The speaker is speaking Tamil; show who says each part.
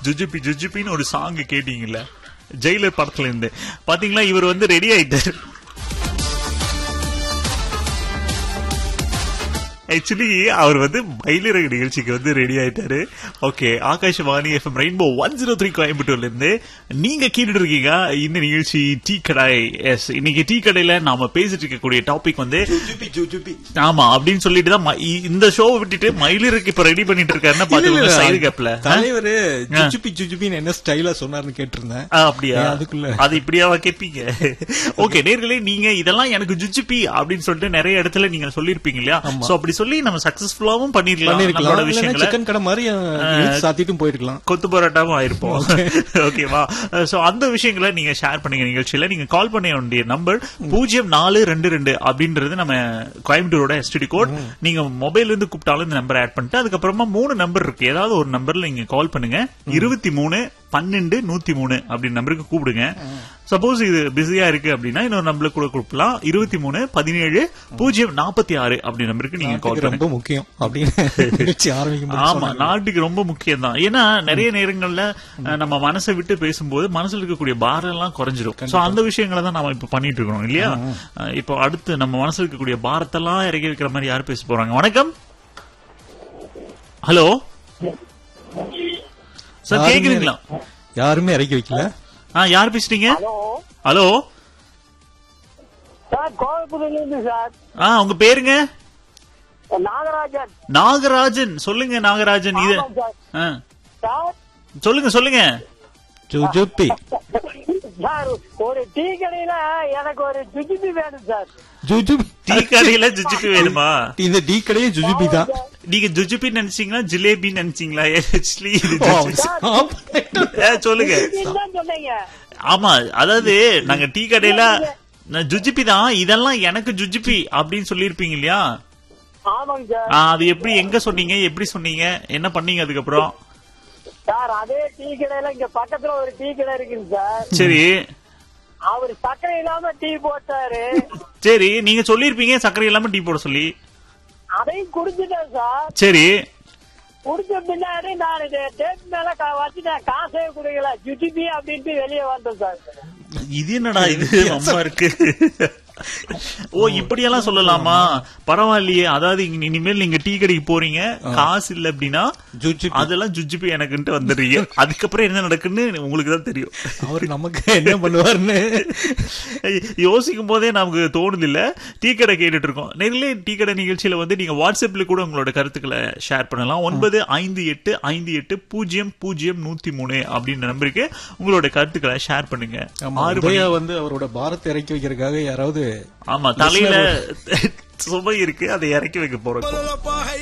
Speaker 1: ஜுஜுபி ஜுஜுபின்னு ஒரு சாங் கேட்டீங்கல்ல ஜெயிலர் படத்துல இருந்து பாத்தீங்களா இவர் வந்து ரெடி ஆயிட்டாரு ஆக்சுவலி அவர் வந்து மயிலிறகு நிகழ்ச்சிக்கு வந்து ரெடி ஆயிட்டாரு okay Akashvani FM rainbow one zero three கோயம்புத்தூர்ல இருந்து நீங்க கேட்டுட்டு இருக்கீங்க இந்த நிகழ்ச்சி டீ கடை எஸ் இன்னைக்கு டீ கடையில நாம பேசிட்டு இருக்கக்கூடிய டாபிக் வந்து
Speaker 2: ஜுஜுபி ஜுஜுபி
Speaker 1: ஆமா அப்படின்னு சொல்லிட்டு தான் ம- இ- இந்த ஷோவை விட்டுட்டு மயிலிறகு இப்ப ரெடி பண்ணிட்டு இருக்காருன்னா பாத்துக்கோங்க சைடு கேப்ல
Speaker 2: தலைவர் ஜுஜுபி ஜுஜுபின்னு என்ன ஸ்டைலா சொன்னாருன்னு கேட்டிருந்தேன்
Speaker 1: அப்படியா
Speaker 2: ஏன் அதுக்குள்ள?
Speaker 1: அது இப்படியாவா கேட்பீங்க ஓகே நேர்களே நீங்க இதெல்லாம் எனக்கு ஜுஜுபி அப்படின்னு சொல்லிட்டு நிறைய இடத்துல நீங்க சொல்லிருப்பீங்க இல்லையா சோ அப்படி சொல்லி நம்ம சக்சஸ்ஃபுல்லாவும் பண்ணிருக்கலாம் நம்மளோட
Speaker 2: பண்ணிருக்கலாம் இல்லைன்னா
Speaker 1: விஷயங்களை
Speaker 2: சிக்கன் கடை மாதிரி இழுத்து சாத்திட்டும் போயிருக்கலாம்
Speaker 1: கொத்து பரோட்டாவும் ஆயிருப்போம் ஓகேவா சோ அந்த விஷயங்களை நீங்க ஷேர் பண்ணுங்க நிகழ்ச்சியில நீங்க கால் பண்ண வேண்டிய நம்பர் பூஜ்ஜியம் நாலு ரெண்டு ரெண்டு அப்படின்றது நம்ம கோயம்புத்தூரோட எஸ்டிடி கோட் நீங்க மொபைல்ல இருந்து கூப்பிட்டாலும் இந்த நம்பர் ஆட் பண்ணிட்டு அதுக்கப்புறமா மூணு நம்பர் இருக்கு ஏதாவது ஒரு நம்பர்ல நீங்க கால் பண்ணுங்க இருபத்தி மூணு பன்னெண்டு நூத்தி மூணு அப்படின்னு நம்பருக்கு கூப்பிடுங்க சப்போஸ் இது பிஸியா இருக்கு அப்படின்னா இன்னொரு நம்பருக்கு கூட கூப்பிடலாம் இருபத்தி மூணு பதினேழு பூஜ்ஜியம் நாற்பத்தி ஆறு அப்படி நம்பருக்கு நீங்க கால்
Speaker 2: இது
Speaker 1: பண்ணுங்க
Speaker 2: ரொம்ப முக்கியம் அப்படின்னு நிகழ்ச்சி ஆரம்பிக்கும் போது
Speaker 1: ஆமா
Speaker 2: சொன்னாங்க.
Speaker 1: நாட்டுக்கு ரொம்ப முக்கியம் தான் ஏன்னா நிறைய நேரங்கள்ல அஹ், நம்ம மனசை விட்டு பேசும்போது மனசுல இருக்கக்கூடிய பாரம் எல்லாம் குறைஞ்சிரும் சோ அந்த விஷயங்களை தான் நாம இப்ப பண்ணிட்டு இருக்கோம் இல்லையா அஹ், இப்போ அடுத்து நம்ம மனசுல இருக்கக்கூடிய பாரத்தெல்லாம் இறக்கி வைக்கிற மாதிரி யார் பேச போறாங்க வணக்கம் ஹலோ சார்
Speaker 2: யாருமே
Speaker 1: கேக்குறீங்களா
Speaker 2: யாருமே இறக்கி வைக்கல
Speaker 1: ஆ யார் பேசுறீங்க
Speaker 3: ஹலோ
Speaker 1: ஹலோ
Speaker 3: சார் கோயம்புத்தூர்ல இருந்து சார்
Speaker 1: ஆ உங்க பேருங்க
Speaker 3: நாகராஜன்
Speaker 1: நாகராஜன் சொல்லுங்க நாகராஜன் இது
Speaker 3: ஆமாம் சார்
Speaker 1: ஆ,
Speaker 3: சார்
Speaker 1: சொல்லுங்க சொல்லுங்க
Speaker 2: ஜுஜுபி
Speaker 3: சார் ஒரு டீ கடையில எனக்கு ஒரு ஜுஜிபி வேணும் சார்
Speaker 2: ஜுஜுபி
Speaker 1: டீ கடையில ஜுஜுக்கு வேணுமா
Speaker 2: இந்த டீ கடையே ஜுஜுபி தான்
Speaker 1: நீங்க ஜுஜுபி நினைச்சீங்களா ஜிலேபி நினைச்சீங்களா ஆக்சுவலி
Speaker 2: ஓ, சாப்பிட்டேன்.
Speaker 1: சொல்லுங்க
Speaker 3: தான் சொன்னீங்க
Speaker 1: ஆமா அதாவது நாங்க டீ கடையில நான் ஜுஜிபி தான் இதெல்லாம் எனக்கு ஜுஜிபி அப்படின்னு சொல்லிருப்பீங்க இல்லையா
Speaker 3: ஆமாங்க சார்
Speaker 1: ஆ, அது எப்படி எங்க சொன்னீங்க எப்படி சொன்னீங்க என்ன பண்ணீங்க அதுக்கப்புறம்
Speaker 3: சார் அதே டீ கடையில இங்க பக்கத்துல ஒரு டீ கடை இருக்குங்க சார்
Speaker 1: சரி
Speaker 3: அவர் சக்கரை இல்லாம டீ போட்டாரு
Speaker 1: சரி நீங்க சொல்லிருப்பீங்க சர்க்கரை இல்லாம டீ போட சொல்லி
Speaker 3: அதையும் குடிச்சிட்டேன் சார்
Speaker 1: சரி
Speaker 3: குடிச்ச பின்னாடி நான் இது டேப் மேல கா- வச்சு நான் காசே குடிக்கல ஜுஜிபி அப்படின்ட்டு வெளியே வந்தேன் சார்
Speaker 1: இது என்னடா இது அம்மா இருக்கு ஓ இப்படியெல்லாம் சொல்லலாமா பரவாயில்லையே அதாவது இங்க இனிமேல் நீங்க டீ கடைக்கு போறீங்க காசு இல்ல அப்படின்னா
Speaker 2: ஜுஜுபி
Speaker 1: அதெல்லாம் ஜுஜுபி எனக்குன்ட்டு வந்துடுறீங்க அதுக்கப்புறம் என்ன நடக்குன்னு உங்களுக்கு தான் தெரியும்
Speaker 2: அவர் நமக்கு என்ன பண்ணுவாருன்னு
Speaker 1: யோசிக்கும் போதே நமக்கு தோணுது இல்ல டீ கடை கேட்டுட்டு இருக்கோம் நேரிலே டீ கடை நிகழ்ச்சியில வந்து நீங்க வாட்ஸ்அப்ல கூட உங்களோட கருத்துக்களை ஷேர் பண்ணலாம் ஒன்பது ஐந்து எட்டு ஐந்து எட்டு பூஜ்ஜியம் பூஜ்ஜியம் நூத்தி மூணு அப்படின்ற நம்பருக்கு உங்களோட கருத்துக்களை ஷேர் பண்ணுங்க
Speaker 2: ஆமா,
Speaker 1: ஆறு மணி
Speaker 2: உதயா வந்து அவரோட பாரத்தை இறக்கி வைக்கிறதுக்காக யாராவது
Speaker 1: ஆமா தலையில சுமை இருக்கு அதை இறக்கி வைக்க போறோம்